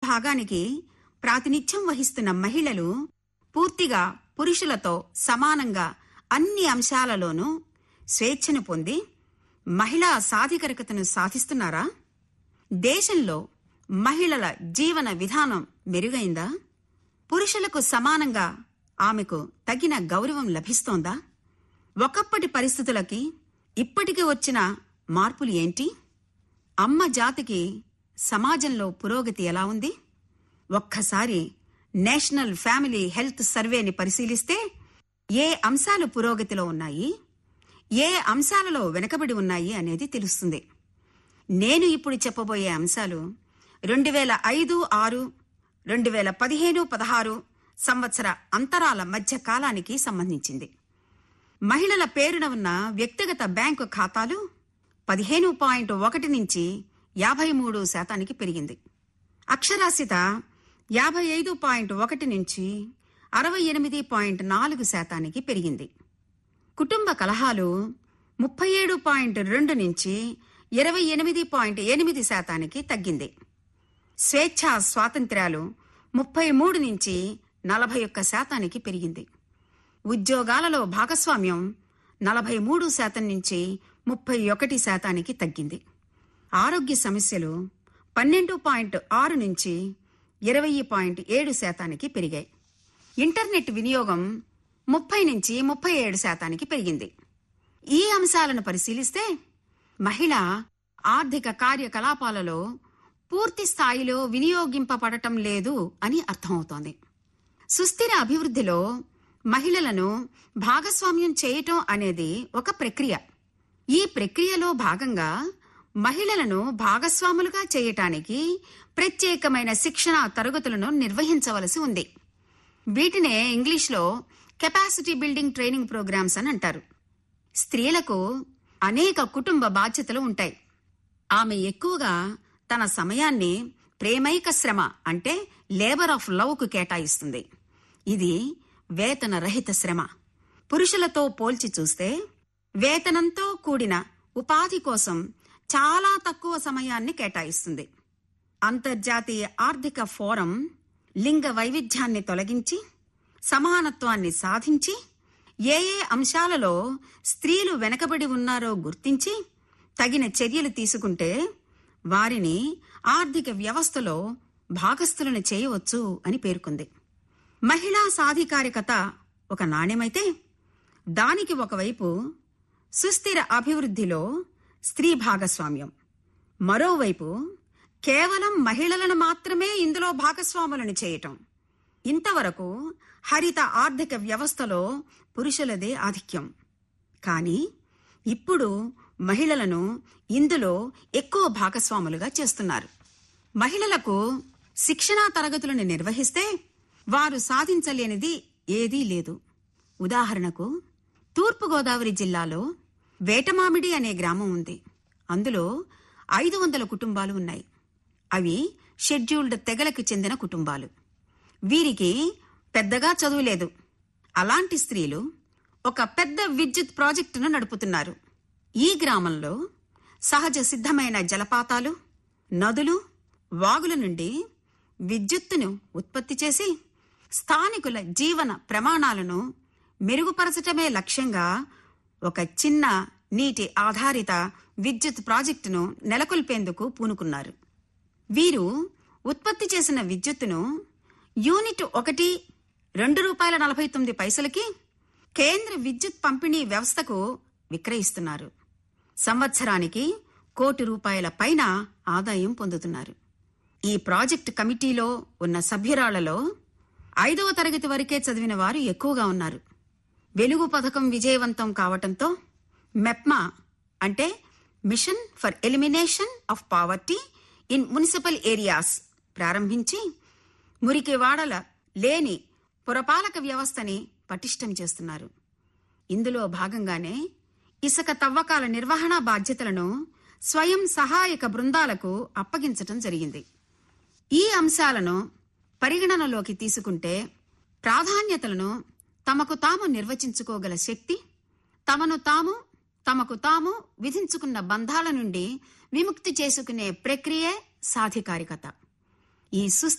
భాగానికి ప్రాతినిధ్యం వహిస్తున్న మహిళలు పూర్తిగా పురుషులతో సమానంగా అన్ని అంశాలలోనూ స్వేచ్ఛను పొంది మహిళా సాధికారికతను సాధిస్తున్నారా దేశంలో మహిళల జీవన విధానం మెరుగైందా పురుషులకు సమానంగా ఆమెకు తగిన గౌరవం లభిస్తోందా ఒకప్పటి పరిస్థితులకి ఇప్పటికి వచ్చిన మార్పులు ఏంటి అమ్మ జాతికి సమాజంలో పురోగతి ఎలా ఉంది ఒక్కసారి నేషనల్ ఫ్యామిలీ హెల్త్ సర్వేని పరిశీలిస్తే ఏ అంశాలు పురోగతిలో ఉన్నాయి ఏ అంశాలలో వెనకబడి ఉన్నాయి అనేది తెలుస్తుంది నేను ఇప్పుడు చెప్పబోయే అంశాలు రెండు వేల ఐదు ఆరు రెండు వేల పదిహేను పదహారు సంవత్సర అంతరాల మధ్య కాలానికి సంబంధించింది మహిళల పేరున ఉన్న వ్యక్తిగత బ్యాంకు ఖాతాలు పదిహేను పాయింట్ ఒకటి నుంచి యాభై మూడు శాతానికి పెరిగింది అక్షరాస్యత యాభై ఐదు పాయింట్ ఒకటి నుంచి అరవై ఎనిమిది పాయింట్ నాలుగు శాతానికి పెరిగింది కుటుంబ కలహాలు ముప్పై ఏడు పాయింట్ రెండు నుంచి ఇరవై ఎనిమిది పాయింట్ ఎనిమిది శాతానికి తగ్గింది స్వేచ్ఛా స్వాతంత్ర్యాలు ముప్పై మూడు నుంచి నలభై ఒక్క శాతానికి పెరిగింది ఉద్యోగాలలో భాగస్వామ్యం నలభై మూడు శాతం నుంచి ముప్పై ఒకటి శాతానికి తగ్గింది ఆరోగ్య సమస్యలు పన్నెండు పాయింట్ ఆరు నుంచి ఇరవై పాయింట్ ఏడు శాతానికి పెరిగాయి ఇంటర్నెట్ వినియోగం ముప్పై నుంచి ముప్పై ఏడు శాతానికి పెరిగింది ఈ అంశాలను పరిశీలిస్తే మహిళ ఆర్థిక కార్యకలాపాలలో పూర్తి స్థాయిలో వినియోగింపబడటం లేదు అని అర్థమవుతోంది సుస్థిర అభివృద్ధిలో మహిళలను భాగస్వామ్యం చేయటం అనేది ఒక ప్రక్రియ ఈ ప్రక్రియలో భాగంగా మహిళలను భాగస్వాములుగా చేయటానికి ప్రత్యేకమైన శిక్షణ తరగతులను నిర్వహించవలసి ఉంది వీటినే ఇంగ్లీష్లో కెపాసిటీ బిల్డింగ్ ట్రైనింగ్ ప్రోగ్రామ్స్ అని అంటారు స్త్రీలకు అనేక కుటుంబ బాధ్యతలు ఉంటాయి ఆమె ఎక్కువగా తన సమయాన్ని ప్రేమైక శ్రమ అంటే లేబర్ ఆఫ్ లవ్కు కేటాయిస్తుంది ఇది వేతన రహిత శ్రమ పురుషులతో పోల్చి చూస్తే వేతనంతో కూడిన ఉపాధి కోసం చాలా తక్కువ సమయాన్ని కేటాయిస్తుంది అంతర్జాతీయ ఆర్థిక ఫోరం లింగ వైవిధ్యాన్ని తొలగించి సమానత్వాన్ని సాధించి ఏ ఏ అంశాలలో స్త్రీలు వెనకబడి ఉన్నారో గుర్తించి తగిన చర్యలు తీసుకుంటే వారిని ఆర్థిక వ్యవస్థలో భాగస్థులను చేయవచ్చు అని పేర్కొంది మహిళా సాధికారికత ఒక నాణ్యమైతే దానికి ఒకవైపు సుస్థిర అభివృద్ధిలో స్త్రీ భాగస్వామ్యం మరోవైపు కేవలం మహిళలను మాత్రమే ఇందులో భాగస్వాములను చేయటం ఇంతవరకు హరిత ఆర్థిక వ్యవస్థలో పురుషులదే ఆధిక్యం కానీ ఇప్పుడు మహిళలను ఇందులో ఎక్కువ భాగస్వాములుగా చేస్తున్నారు మహిళలకు శిక్షణా తరగతులను నిర్వహిస్తే వారు సాధించలేనిది ఏదీ లేదు ఉదాహరణకు తూర్పుగోదావరి జిల్లాలో వేటమామిడి అనే గ్రామం ఉంది అందులో ఐదు వందల కుటుంబాలు ఉన్నాయి అవి షెడ్యూల్డ్ తెగలకు చెందిన కుటుంబాలు వీరికి పెద్దగా చదువు లేదు అలాంటి స్త్రీలు ఒక పెద్ద విద్యుత్ ప్రాజెక్టును నడుపుతున్నారు ఈ గ్రామంలో సహజ సిద్ధమైన జలపాతాలు నదులు వాగుల నుండి విద్యుత్తును ఉత్పత్తి చేసి స్థానికుల జీవన ప్రమాణాలను మెరుగుపరచటమే లక్ష్యంగా ఒక చిన్న నీటి ఆధారిత విద్యుత్ ప్రాజెక్టును నెలకొల్పేందుకు పూనుకున్నారు వీరు ఉత్పత్తి చేసిన విద్యుత్తును యూనిట్ ఒకటి రెండు రూపాయల నలభై తొమ్మిది పైసలకి కేంద్ర విద్యుత్ పంపిణీ వ్యవస్థకు విక్రయిస్తున్నారు సంవత్సరానికి కోటి రూపాయల పైన ఆదాయం పొందుతున్నారు ఈ ప్రాజెక్టు కమిటీలో ఉన్న సభ్యురాళ్లలో ఐదవ తరగతి వరకే చదివిన వారు ఎక్కువగా ఉన్నారు వెలుగు పథకం విజయవంతం కావటంతో మెప్మా అంటే mission for elimination of poverty in municipal areas ప్రారంభించి మురికి వాడల లేని పురపాలక వ్యవస్థని పటిష్టం చేస్తున్నారు ఇందులో భాగంగానే ఇసుక తవ్వకాల నిర్వహణ బాధ్యతలను స్వయం సహాయక బృందాలకు అప్పగించటం జరిగింది ఈ అంశాలను పరిగణనలోకి తీసుకుంటే ప్రాధాన్యతలను తమకు తాము నిర్వచించుకోగల శక్తి తమను తాము తమకు తాము విధించుకున్న బంధాల నుండి విముక్తి చేసుకునే ప్రక్రియే సాధికారికత ఈ సుస్థిర